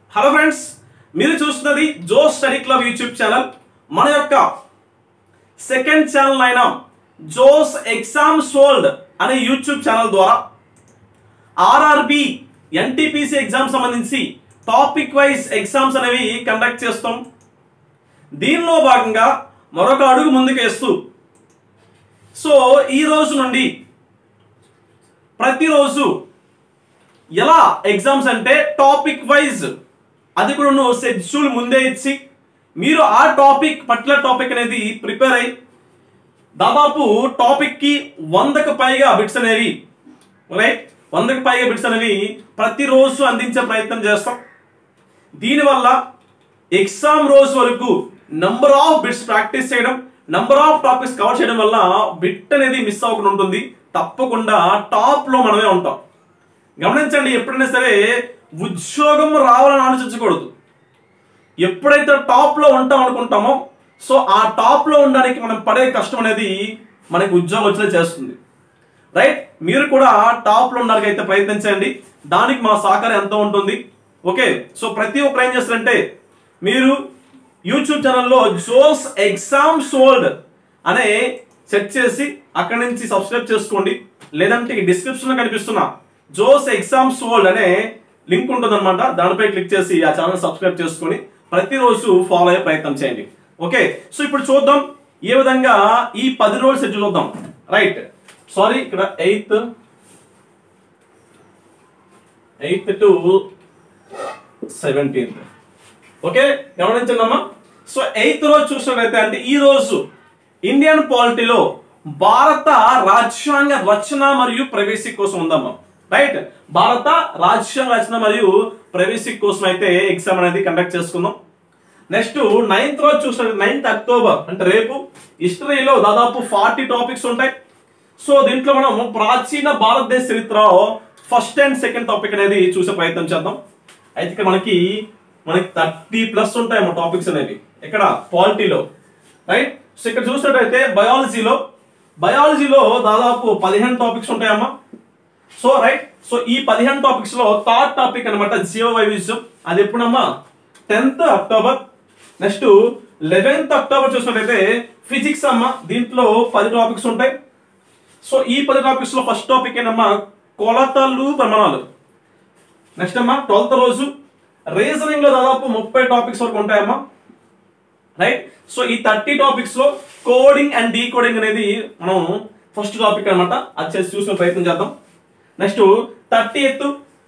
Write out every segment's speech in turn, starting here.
hello friends మీరు చూస్తున్నది Jo study club YouTube channel మన యొక్క సెకండ్ ఛానల్ అయిన జోస్ ఎగ్జామ్ సోల్డ్ అనే యూట్యూబ్ ఛానల్ ద్వారా ఆర్ఆర్బి ఎన్టీపీసీ ఎగ్జామ్ సంబంధించి టాపిక్ వైజ్ ఎగ్జామ్స్ అనేవి కండక్ట్ చేస్తాం దీనిలో భాగంగా మరొక అడుగు ముందుకేస్తూ సో ఈ రోజు నుండి ప్రతిరోజు ఎలా ఎగ్జామ్స్ అంటే టాపిక్ వైజ్ అది కూడా నువ్వు షెడ్యూల్ ముందే ఇచ్చి మీరు ఆ టాపిక్ పర్టికులర్ టాపిక్ అనేది ప్రిపేర్ అయ్యి దాదాపు టాపిక్ కి వందకు పైగా బిట్స్ అనేవి రైట్ వందకు పైగా బిట్స్ అనేవి ప్రతిరోజు అందించే ప్రయత్నం చేస్తాం దీనివల్ల ఎగ్జామ్ రోజు వరకు నంబర్ ఆఫ్ బిట్స్ ప్రాక్టీస్ చేయడం నంబర్ ఆఫ్ టాపిక్స్ కవర్ చేయడం వల్ల బిట్ అనేది మిస్ అవ్వకుండా ఉంటుంది తప్పకుండా టాప్ లో మనమే ఉంటాం గమనించండి ఎప్పుడైనా సరే ఉద్యోగం రావాలని ఆలోచించకూడదు ఎప్పుడైతే టాప్ లో ఉంటాం అనుకుంటామో సో ఆ టాప్ లో ఉండడానికి మనం పడే కష్టం అనేది మనకి ఉద్యోగం వచ్చేలా చేస్తుంది రైట్ మీరు కూడా టాప్ లో ఉండడానికి అయితే ప్రయత్నించండి దానికి మా సహకారం ఎంత ఉంటుంది ఓకే సో ప్రతి ఒక్కరు ఏం చేస్తారంటే మీరు యూట్యూబ్ ఛానల్లో జోస్ ఎగ్జామ్ సోల్డ్ అనే సెట్ చేసి అక్కడి నుంచి సబ్స్క్రైబ్ చేసుకోండి లేదంటే ఈ డిస్క్రిప్షన్ లో కనిపిస్తున్న జోస్ ఎగ్జామ్ సోల్డ్ అనే లింక్ ఉంటుందన్నమాట దానిపై క్లిక్ చేసి ఆ ఛానల్ సబ్స్క్రైబ్ చేసుకొని ప్రతిరోజు ఫాలో అయ్యే ప్రయత్నం చేయండి ఓకే సో ఇప్పుడు చూద్దాం ఏ విధంగా ఈ పది రోజులు సెట్ చూద్దాం రైట్ సారీ ఇక్కడ eighth eighth to seventeenth okay గమనించండి అమ్మా సో ఎయిత్ రోజు చూసినట్లయితే అంటే ఈ రోజు ఇండియన్ పాలిటీలో భారత రాజ్యాంగ రచన మరియు ప్రవేశిక కోసం ఉందమ్మా రైట్ భారత రాజ్యాంగ రచన మరియు ప్రవేశిక కోసం అయితే ఎగ్జామ్ అనేది కండక్ట్ చేసుకుందాం నెక్స్ట్ నైన్త్ రోజు చూసినట్టు నైన్త్ అక్టోబర్ అంటే రేపు హిస్టరీలో దాదాపు ఫార్టీ టాపిక్స్ ఉంటాయి సో దీంట్లో మనం ప్రాచీన భారతదేశ చరిత్రలో ఫస్ట్ అండ్ సెకండ్ టాపిక్ అనేది చూసే ప్రయత్నం చేద్దాం అయితే ఇక్కడ మనకి మనకి థర్టీ ప్లస్ ఉంటాయి మా టాపిక్స్ అనేవి ఇక్కడ పాలిటీలో రైట్ సో ఇక్కడ చూసినట్టయితే బయాలజీలో బయాలజీలో దాదాపు పదిహేను టాపిక్స్ ఉంటాయమ్మా సో రైట్ సో ఈ పదిహేను టాపిక్స్ లో థర్డ్ టాపిక్ అనమాట జీవ వైవిధ్యం అది ఎప్పుడమ్మా tenth October next eleventh October చూసినట్టయితే ఫిజిక్స్ అమ్మ దీంట్లో పది టాపిక్స్ ఉంటాయి సో ఈ పది టాపిక్స్ లో ఫస్ట్ టాపిక్ ఏంటమ్మా కొలతలు ప్రమాణాలు నెక్స్ట్ అమ్మా ట్వెల్త్ రోజు రీజనింగ్ లో దాదాపు ముప్పై టాపిక్స్ వరకు ఉంటాయమ్మా రైట్ సో ఈ థర్టీ టాపిక్స్ లో కోడింగ్ అండ్ డీకోడింగ్ అనేది మనం ఫస్ట్ టాపిక్ అన్నమాట అది చేసి చూసిన ప్రయత్నం చేద్దాం నెక్స్ట్ థర్టీ ఎత్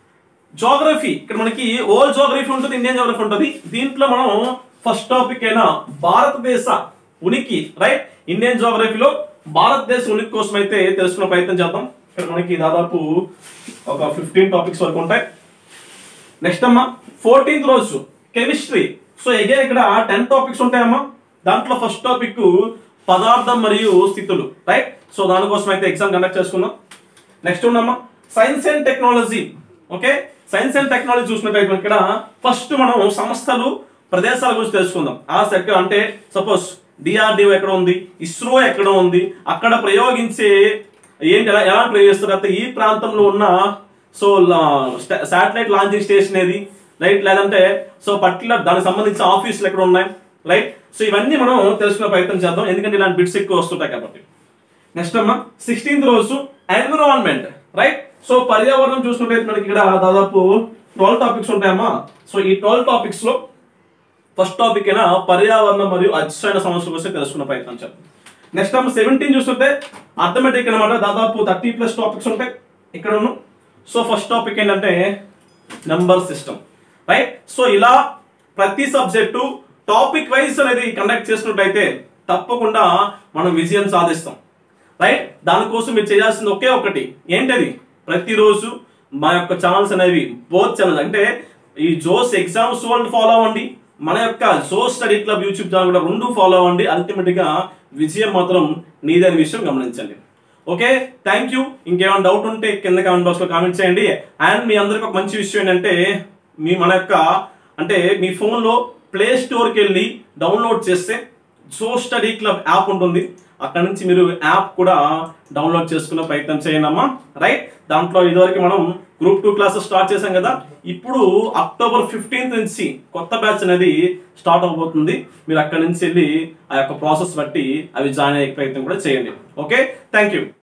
జోగ్రఫీ ఇక్కడ మనకి ఓల్డ్ జోగ్రఫీ ఉంటుంది ఇండియన్ జోగ్రఫీ ఉంటుంది దీంట్లో మనం ఫస్ట్ టాపిక్ అయిన భారతదేశ ఉనికి రైట్ ఇండియన్ జోగ్రఫీలో భారతదేశ ఉనికి కోసం అయితే తెలుసుకునే ప్రయత్నం చేద్దాం ఇక్కడ మనకి దాదాపు ఒక ఫిఫ్టీన్ టాపిక్స్ వరకు ఉంటాయి నెక్స్ట్ అమ్మా ఫోర్టీన్త్ రోజు కెమిస్ట్రీ సో అగైన్ ఇక్కడ టెన్ టాపిక్స్ ఉంటాయమ్మా దాంట్లో ఫస్ట్ టాపిక్ పదార్థం మరియు స్థితులు రైట్ సో దానికోసం అయితే ఎగ్జామ్ కండక్ట్ చేసుకుందాం నెక్స్ట్ ఉండమ్మా science and technology okay science and technology చూసినట్టయితే మనకి ఇక్కడ ఫస్ట్ మనం సంస్థలు ప్రదేశాల గురించి తెలుసుకుందాం ఆ సెక్టర్ అంటే సపోజ్ డిఆర్డిఓ ఎక్కడ ఉంది ఇస్రో ఎక్కడ ఉంది అక్కడ ప్రయోగించే ఏంటి ఎలా ఎలా ప్రయోగిస్తారు అంటే ఈ ప్రాంతంలో ఉన్న సో శాటిలైట్ లాంచింగ్ స్టేషన్ ఏది రైట్ లేదంటే సో పర్టికులర్ దానికి సంబంధించిన ఆఫీసులు ఎక్కడ ఉన్నాయి రైట్ సో ఇవన్నీ మనం తెలుసుకునే ప్రయత్నం చేద్దాం ఎందుకంటే ఇలాంటి బిట్స్ ఎక్కువ వస్తుంటాయి కాబట్టి నెక్స్ట్ అమ్మా సిక్స్టీన్త్ రోజు ఎన్విరాన్మెంట్ రైట్ సో పర్యావరణం చూసుకుంటే మనకి ఇక్కడ దాదాపు ట్వెల్వ్ టాపిక్స్ ఉంటాయమ్మా సో ఈ ట్వెల్వ్ టాపిక్స్ లో ఫస్ట్ టాపిక్ అయినా పర్యావరణం మరియు అధ్యయన సమస్యల కోసం తెలుసుకున్న ప్రయత్నం చేద్దాం నెక్స్ట్ అమ్మ సెవెంటీన్ చూస్తుంటే అర్థమెటిక్ అనమాట దాదాపు థర్టీ ప్లస్ టాపిక్స్ ఉంటాయి ఇక్కడ ఉన్న సో ఫస్ట్ టాపిక్ ఏంటంటే నెంబర్ సిస్టమ్ రైట్ సో ఇలా ప్రతి సబ్జెక్టు టాపిక్ వైజ్ అనేది కండక్ట్ చేసినట్టయితే తప్పకుండా మనం విజయం సాధిస్తాం రైట్ దానికోసం మీరు చేయాల్సింది ఒకే ఒకటి ఏంటది ప్రతిరోజు మా యొక్క ఛానల్స్ అనేవి బోత్ ఛానల్ అంటే ఈ జోస్ ఎగ్జామ్స్ వరల్డ్ ఫాలో అవ్వండి మన యొక్క Jo's study club YouTube channel కూడా రెండు ఫాలో అవ్వండి అల్టిమేట్ గా విజయం మాత్రం నీదనే విషయం గమనించండి ఓకే థ్యాంక్ యూ ఇంకేమైనా డౌట్ ఉంటే కింద కామెంట్ బాక్స్ లో కామెంట్ చేయండి అండ్ మీ అందరికి ఒక మంచి విషయం ఏంటంటే మీ మన యొక్క అంటే మీ ఫోన్ లో ప్లే స్టోర్కి వెళ్ళి డౌన్లోడ్ చేస్తే సో స్టడీ క్లబ్ యాప్ ఉంటుంది అక్కడ నుంచి మీరు యాప్ కూడా డౌన్లోడ్ చేసుకునే ప్రయత్నం చేయండి అమ్మా రైట్ దాంట్లో ఇదివరకు మనం గ్రూప్ టూ క్లాసెస్ స్టార్ట్ చేశాం కదా ఇప్పుడు అక్టోబర్ ఫిఫ్టీన్త్ నుంచి కొత్త బ్యాచ్ అనేది స్టార్ట్ అవబోతుంది మీరు అక్కడ నుంచి వెళ్ళి ఆ యొక్క ప్రాసెస్ బట్టి అవి జాయిన్ అయ్యే ప్రయత్నం కూడా చేయండి ఓకే థ్యాంక్ యూ